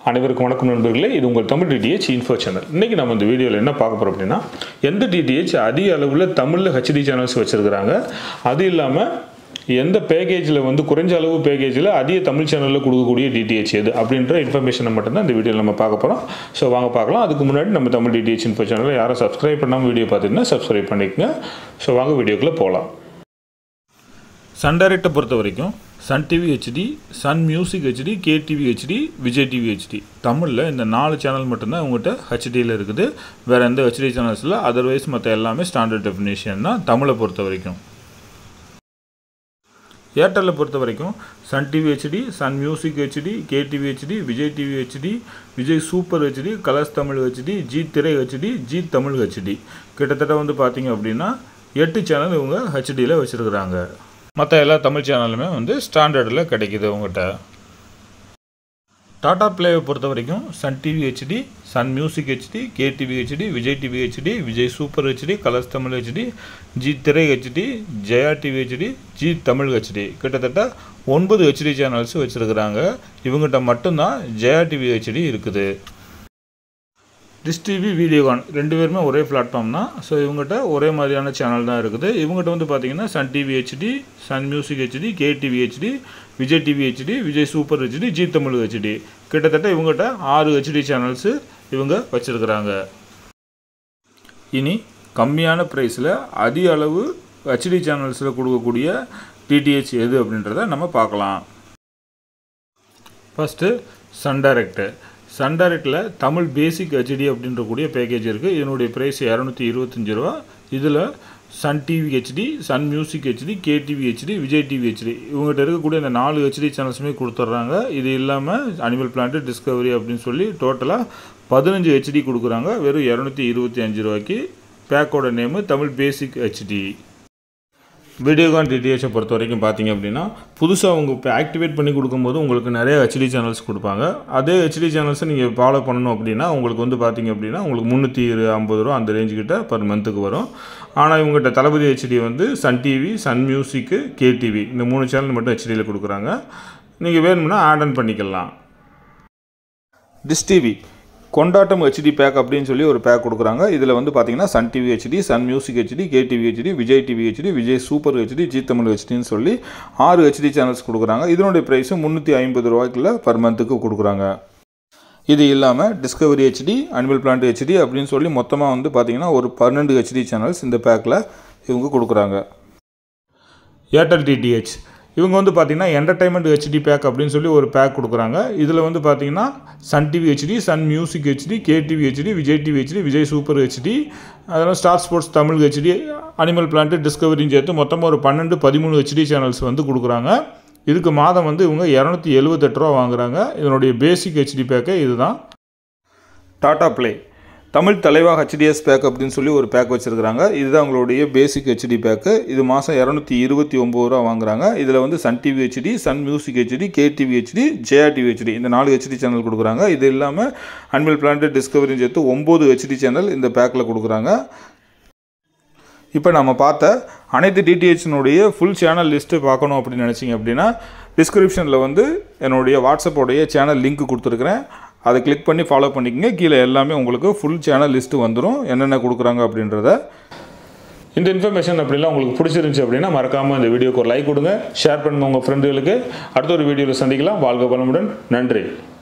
அனைவருக்கும் வணக்கம் நண்பர்களே இது உங்கள் தமிழ் டிடிஹெச் இன்ஃபோ சேனல் இன்றைக்கி நம்ம இந்த வீடியோவில் என்ன பார்க்க போகிறோம் அப்படின்னா எந்த டிடிஹெச் அதிக அளவில் தமிழில் ஹெச்டி சேனல்ஸ் வச்சுருக்கிறாங்க அது இல்லாமல் எந்த பேக்கேஜில் வந்து குறைஞ்ச அளவு பேக்கேஜில் அதிக தமிழ் சேனலில் கொடுக்கக்கூடிய டிடிஹெச் எது அப்படின்ற இன்ஃபர்மேஷனை மட்டும்தான் இந்த வீடியோவில் நம்ம பார்க்க போகிறோம் ஸோ வாங்க பார்க்கலாம் அதுக்கு முன்னாடி நம்ம தமிழ் டிடிஹெச் இன்ஃபோ சேனலை யாரும் சப்ஸ்கிரைப் பண்ணாமல் வீடியோ பார்த்துட்டுனா சப்ஸ்கிரைப் பண்ணிக்கங்க ஸோ வாங்க வீடியோக்குள்ளே போகலாம் சன் டைரக்டை பொறுத்த வரைக்கும் Sun TV HD Sun Music HD KTV HD Vijay TV HD தமிழில் இந்த நாலு சேனல் மட்டும்தான் உங்கள்கிட்ட ஹெச்டியில் இருக்குது வேறு எந்த ஹெச்டி சேனல்ஸில் அதர்வைஸ் மற்ற எல்லாமே ஸ்டாண்டர்ட் டெஃபினேஷன் தான் தமிழை பொறுத்த வரைக்கும் ஏர்டெல்லை பொறுத்த வரைக்கும் Sun TV HD Sun Music HD KTV HD Vijay TV HD Vijay Super HD Colors Tamil HD Zee Thirai HD Zee Tamil HD கிட்டத்தட்ட வந்து பார்த்தீங்க அப்படின்னா எட்டு சேனல் இவங்க ஹெச்டியில் வச்சுருக்குறாங்க மற்ற எல்லா தமிழ் சேனலுமே வந்து ஸ்டாண்டர்டில் கிடைக்குது உங்கள்கிட்ட டாடா பிளேவை பொறுத்த வரைக்கும் Sun TV HD Sun Music HD KTV HD Vijay TV HD Vijay Super HD Colors Tamil HD Zee Thirai HD Jaya TV HD Zee Tamil HD கிட்டத்தட்ட ஒன்பது ஹெச்டி சேனல்ஸ் வச்சுருக்குறாங்க இவங்ககிட்ட மட்டும்தான் ஜெயா டிவி ஹெச்டி இருக்குது டிஸ் டிவி வீடியோகான் ரெண்டு பேருமே ஒரே பிளாட்ஃபார்ம் தான் ஸோ இவங்ககிட்ட ஒரே மாதிரியான சேனல் தான் இருக்குது இவங்ககிட்ட வந்து பார்த்தீங்கன்னா Sun TV HD Sun Music HD K TV HD Vijay TV HD Vijay Super HD Zee Tamil HD கிட்டத்தட்ட இவங்ககிட்ட ஆறு ஹெச்டி சேனல்ஸு இவங்க வச்சுருக்குறாங்க இனி கம்மியான ப்ரைஸில் அதிக அளவு ஹெச்டி சேனல்ஸில் கொடுக்கக்கூடிய டிடிஹெச் எது அப்படின்றத நம்ம பார்க்கலாம் ஃபஸ்ட்டு சன் டைரக்டு சன் டைரக்டில் தமிழ் பேசிக் ஹெச்டி அப்படின்ற கூடிய பேக்கேஜ் இருக்குது இதனுடைய ப்ரைஸ் இரநூத்தி இருபத்தஞ்சி ரூபா இதில் Sun TV HD Sun Music HD KTV HD Vijay TV HD இவங்ககிட்ட இருக்கக்கூடிய இந்த நாலு ஹெச்டி சேனல்ஸுமே கொடுத்துட்றாங்க இது இல்லாமல் அனிமல் பிளான்ட் டிஸ்கவரி அப்படின்னு சொல்லி டோட்டலாக பதினஞ்சு ஹெச்டி கொடுக்குறாங்க வெறும் இரநூத்தி இருபத்தி அஞ்சு ரூபாய்க்கு பேக்கோட name Tamil basic HD Videocon டிடிஹெச்சை பொறுத்த வரைக்கும் பார்த்தீங்க அப்படின்னா புதுசாக அவங்க இப்போ ஆக்டிவேட் பண்ணி கொடுக்கும்போது உங்களுக்கு நிறைய ஹெச்டி சேனல்ஸ் கொடுப்பாங்க அதே ஹெச்டி சேனல்ஸை நீங்கள் ஃபாலோ பண்ணணும் அப்படின்னா உங்களுக்கு வந்து பார்த்தீங்க அப்படின்னா உங்களுக்கு முந்நூற்றி ஐம்பது ரூபா அந்த ரேஞ்சுக்கிட்ட பர் மந்த்துக்கு வரும் ஆனால் இவங்ககிட்ட தளபதி ஹெச்டி வந்து சன் டிவி சன் மியூசிக்கு கேடிவி இந்த மூணு சேனல் மட்டும் ஹெச்டியில் கொடுக்குறாங்க நீங்கள் வேணும்னா ஆட் ஆன் பண்ணிக்கலாம் Dish TV Kondattam HD pack அப்படின்னு சொல்லி ஒரு பேக் கொடுக்குறாங்க இதில் வந்து பார்த்தீங்கன்னா Sun TV HD Sun Music HD KTV HD Vijay TV HD Vijay Super HD Zee Tamil ஹெச்டின்னு சொல்லி ஆறு ஹெச்டி சேனல்ஸ் கொடுக்குறாங்க இதனுடைய ப்ரைஸும் முந்நூற்றி ஐம்பது ரூபாய்க்குள்ள பர் மந்த்துக்கு கொடுக்குறாங்க இது இல்லாமல் Discovery HD Animal Planet HD அப்படின்னு சொல்லி மொத்தமாக வந்து பார்த்தீங்கன்னா ஒரு பன்னெண்டு ஹெச்டி சேனல்ஸ் இந்த பேக்கில் இவங்க கொடுக்குறாங்க ஏர்டெல் டிடிஹெச் இவங்க வந்து பார்த்தீங்கன்னா என்டர்டைன்மெண்ட் ஹெச்டி பேக் அப்படின்னு சொல்லி ஒரு பேக் கொடுக்குறாங்க இதில் வந்து பார்த்தீங்கன்னா Sun TV HD Sun Music HD KTV HD Vijay TV HD Vijay Super HD அதெல்லாம் Star Sports Tamil HD Animal Planet டிஸ்கவரின்னு சேர்த்து மொத்தமாக ஒரு பன்னெண்டு பதிமூணு ஹெச்டி சேனல்ஸ் வந்து கொடுக்குறாங்க இதுக்கு மாதம் வந்து இவங்க இரநூத்தி எழுபத்தெட்டு ரூபா வாங்குறாங்க இதனுடைய பேசிக் ஹெச்டி பேக்கே இதுதான் டாடா ப்ளே தமிழ் தலைவா ஹெச்டிஎஸ் பேக் அப்படின்னு சொல்லி ஒரு பேக் வச்சுருக்காங்க இதுதான் உங்களுடைய பேசிக் ஹெச்டி பேக்கு இது மாதம் இரநூத்தி இருபத்தி ஒம்பது ரூபா வாங்குறாங்க இதில் வந்து Sun TV HD Sun Music HD KTV HD Jaya TV HD இந்த நாலு ஹெச்டி சேனல் கொடுக்குறாங்க இது இல்லாமல் அனிமல் பிளான்ட் டிஸ்கவரின்னு சேர்த்து ஒம்பது ஹெச்டி சேனல் இந்த பேக்கில் கொடுக்குறாங்க இப்போ நம்ம பார்த்த அனைத்து டிடிஹெச்னுடைய ஃபுல் சேனல் லிஸ்ட்டு பார்க்கணும் அப்படின்னு நினச்சிங்க அப்படின்னா டிஸ்கிரிப்ஷனில் வந்து என்னுடைய வாட்ஸ்அப்போடைய சேனல் லிங்க் கொடுத்துருக்குறேன் அதை கிளிக் பண்ணி ஃபாலோ பண்ணிக்கங்க கீழே எல்லாமே உங்களுக்கு ஃபுல் சேனல் லிஸ்ட்டு வந்துடும் என்னென்ன கொடுக்குறாங்க அப்படின்றத இந்த இன்ஃபர்மேஷன் அப்படிலாம் உங்களுக்கு பிடிச்சிருந்துச்சி அப்படின்னா மறக்காமல் இந்த வீடியோக்கு ஒரு லைக் கொடுங்க ஷேர் பண்ணுங்க உங்கள் ஃப்ரெண்டுகளுக்கு அடுத்த ஒரு வீடியோவில் சந்திக்கலாம் வாழ்க பலமுடன் நன்றி